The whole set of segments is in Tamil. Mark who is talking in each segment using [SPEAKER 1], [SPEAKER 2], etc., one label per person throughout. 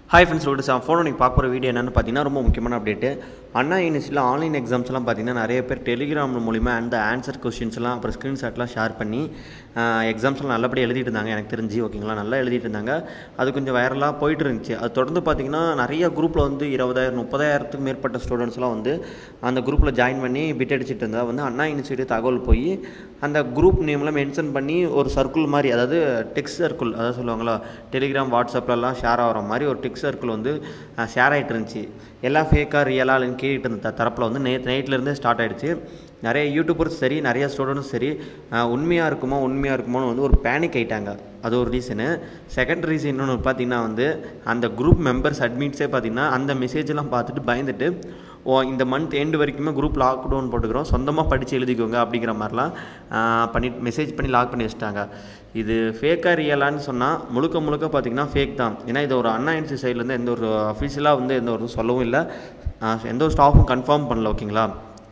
[SPEAKER 1] ஹாய் ஃப்ரெண்ட்ஸ் ஒரு சார் ஃபோன் நீங்கள் பார்க்க போகிற வீடியோ என்னென்னு பார்த்தீங்கன்னா ரொம்ப முக்கியமான அப்டேட்டு அண்ணா யூனிவர்சிட்டியில் ஆன்லைன் எக்ஸாம்ஸ்லாம் பார்த்தீங்கன்னா நிறைய பேர் டெலிகிராம் மூலிமா அந்த ஆன்சர் கொஸ்டின்ஸ்லாம் அப்புறம் ஸ்க்ரீன்ஷாட்லாம் ஷேர் பண்ணி எக்ஸாம்ஸ்லாம் நல்லபடியாக எழுதிட்டு இருந்தாங்க எனக்கு தெரிஞ்சு ஓகேங்களா நல்லா எழுதிட்டு இருந்தாங்க அது கொஞ்சம் வைரலாக போயிட்டு இருந்துச்சு அது தொடர்ந்து பார்த்தீங்கன்னா நிறைய குரூப்பில் வந்து இருபதாயிரம் முப்பதாயிரத்துக்கு மேற்பட்ட ஸ்டூடெண்ட்ஸ்லாம் வந்து அந்த குரூப்பில் ஜாயின் பண்ணி பிட் அடிச்சிட்டு இருந்தா வந்து அண்ணா யூனிவர்சிட்டி தகவல் போய் அந்த குரூப் நேமில் மென்ஷன் பண்ணி ஒரு சர்க்கிள் மாதிரி அதாவது டெக்ஸ்ட் சர்க்கிள் அதாவது சொல்லுவாங்களா டெலிகிராம் வாட்ஸ்அப்லலாம் ஷேர் ஆகிற மாதிரி ஒரு டெக்ஸ்ட் சர்க்கிள் வந்து ஷேர் ஆகிட்டு இருந்துச்சு எல்லாம் ஃபேக்காக ரியலாக கேட்டு இருந்த தரப்பில் வந்து நேற்று நைட்லேருந்தே ஸ்டார்ட் ஆகிடுச்சு நிறைய யூடியூபர்ஸ் சரி நிறைய ஸ்டூடெண்ட்ஸும் சரி உண்மையாக இருக்குமோ உண்மையாக இருக்குமோன்னு வந்து ஒரு பேனிக் ஆகிட்டாங்க அது ஒரு ரீசனு செகண்ட் ரீசன் இன்னொன்று பார்த்தீங்கன்னா வந்து அந்த குரூப் மெம்பர்ஸ் அட்மிட்ஸே பார்த்தீங்கன்னா அந்த மெசேஜெல்லாம் பார்த்துட்டு பயந்துட்டு ஓ இந்த மந்த் எண்டு வரைக்குமே குரூப் லாக்டவுன் போட்டுக்கிறோம் சொந்தமாக படித்து எழுதிக்கோங்க அப்படிங்கிற மாதிரிலாம் பண்ணி மெசேஜ் பண்ணி லாக் பண்ணி வச்சுட்டாங்க இது ஃபேக்காக ரியலான்னு சொன்னால் முழுக்க முழுக்க பார்த்திங்கன்னா ஃபேக் தான் ஏன்னா இது ஒரு அண்ணா யூனிவர்சிட்டி சைட்லேருந்து எந்த ஒரு அஃபீஷியலாக வந்து எந்த ஒரு சொல்லவும் இல்லை எந்த ஒரு ஸ்டாஃபும் கன்ஃபார்ம் பண்ணல ஓகேங்களா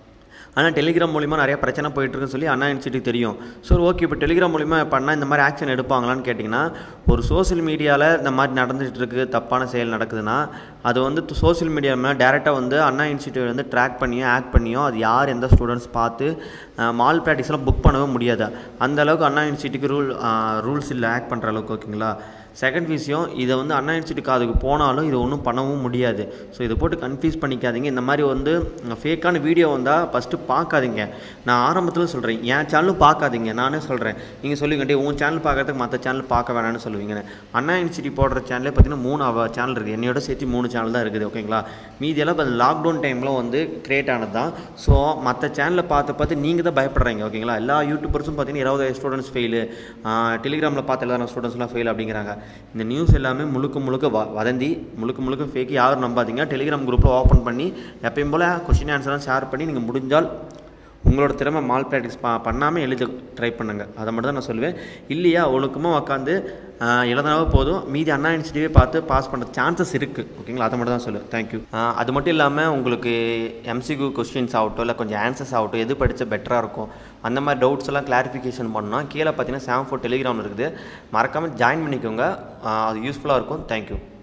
[SPEAKER 1] ஆனால் டெலிகிராம் மூலிமா நிறைய பிரச்சனை போயிட்டுருக்குன்னு சொல்லி அண்ணா யூனிவர்சிட்டிக்கு தெரியும் ஸோ ஓகே இப்போ டெலிகிராம் மூலிமா பண்ணால் இந்த மாதிரி ஆக்ஷன் எடுப்பாங்களான்னு கேட்டிங்கன்னா ஒரு சோசியல் மீடியாவில் இந்த மாதிரி நடந்துகிட்டு இருக்கு தப்பான செயல் நடக்குதுன்னா அது வந்து சோசியல் மீடியா மேலே டேரெக்டாக வந்து அண்ணா இன்ஸ்டியூட் வந்து ட்ராக் பண்ணியோ ஆக்ட் பண்ணியோ அது யார் எந்த ஸ்டூடெண்ட்ஸ் பார்த்து மால் ப்ராக்டிஸ்லாம் புக் பண்ணவே முடியாது அந்த அளவுக்கு அண்ணா யூனிவர்சிட்டிக்கு ரூல் ரூல்ஸ் இல்லை ஆக்ட் பண்ணுற அளவுக்கு ஓகேங்களா செகண்ட் விஷயம் இதை வந்து அண்ணா யூனிவர்சிட்டிக்கு அதுக்கு போனாலும் இதை ஒன்றும் பண்ணவும் முடியாது ஸோ இதை போட்டு கன்ஃபியூஸ் பண்ணிக்காதீங்க இந்த மாதிரி வந்து ஃபேக்கான வீடியோ வந்தால் ஃபஸ்ட்டு பார்க்காதீங்க நான் ஆரம்பத்தில் சொல்கிறேன் என் சேனலும் பார்க்காதீங்க நானே சொல்கிறேன் நீங்கள் சொல்லுங்க டே உன் சேனல் பார்க்கறதுக்கு மற்ற சேனல் பார்க்க வேணாம்னு சொல்லுவீங்க அண்ணா யூனிவர்சிட்டி போடுற சேனலே பார்த்தீங்கன்னா மூணு அவ சேனல் இருக்குது என்னையோட சேர்த்து மூணு சேனல் தான் இருக்குது ஓகேங்களா மீதியெல்லாம் இப்போ லாக்டவுன் டைமில் வந்து கிரியேட் ஆனது தான் ஸோ மற்ற சேனலில் பார்த்து பார்த்து நீங்கள் தான் பயப்படுறீங்க ஓகேங்களா எல்லா யூடியூபர்ஸும் பார்த்தீங்கன்னா இருபது ஸ்டூடெண்ட்ஸ் ஃபெயிலு டெலிகிராமில் பார்த்து எல்லா ஸ்டூடெண்ட்ஸ்லாம் ஃபெயில் அப்படிங்கிறாங்க இந்த நியூஸ் எல்லாமே முழுக்க முழுக்க வ வதந்தி முழுக்க முழுக்க ஃபேக்கு யாரும் நம்பாதீங்க டெலிகிராம் குரூப்பில் ஓப்பன் பண்ணி எப்பயும் போல் கொஷின் ஆன்சர்லாம் ஷேர் பண்ணி நீங்கள் முடிஞ்சால் உங்களோட திறமை மால் ப்ராக்டிஸ் ப பண்ணாமல் எழுத ட்ரை பண்ணுங்கள் அதை மட்டும் தான் நான் சொல்லுவேன் இல்லையா ஒழுக்கமாக உட்காந்து எழுதினாவே போதும் மீதி அண்ணா யூனிவர்சிட்டியே பார்த்து பாஸ் பண்ணுற சான்சஸ் இருக்குது ஓகேங்களா அதை மட்டும் தான் சொல்லுவேன் தேங்க்யூ அது மட்டும் இல்லாமல் உங்களுக்கு எம்சிக்யூ கொஸ்டின்ஸ் ஆகட்டும் இல்லை கொஞ்சம் ஆன்சர்ஸ் ஆகட்டும் எது படித்தா பெட்டராக இருக்கும் அந்த மாதிரி டவுட்ஸ் எல்லாம் கிளாரிஃபிகேஷன் பண்ணால் கீழே பார்த்தீங்கன்னா சாம் ஃபோர் டெலிகிராம் இருக்குது மறக்காமல் ஜாயின் பண்ணிக்கோங்க அது யூஸ்ஃபுல்லாக இருக்கும் தேங்க்யூ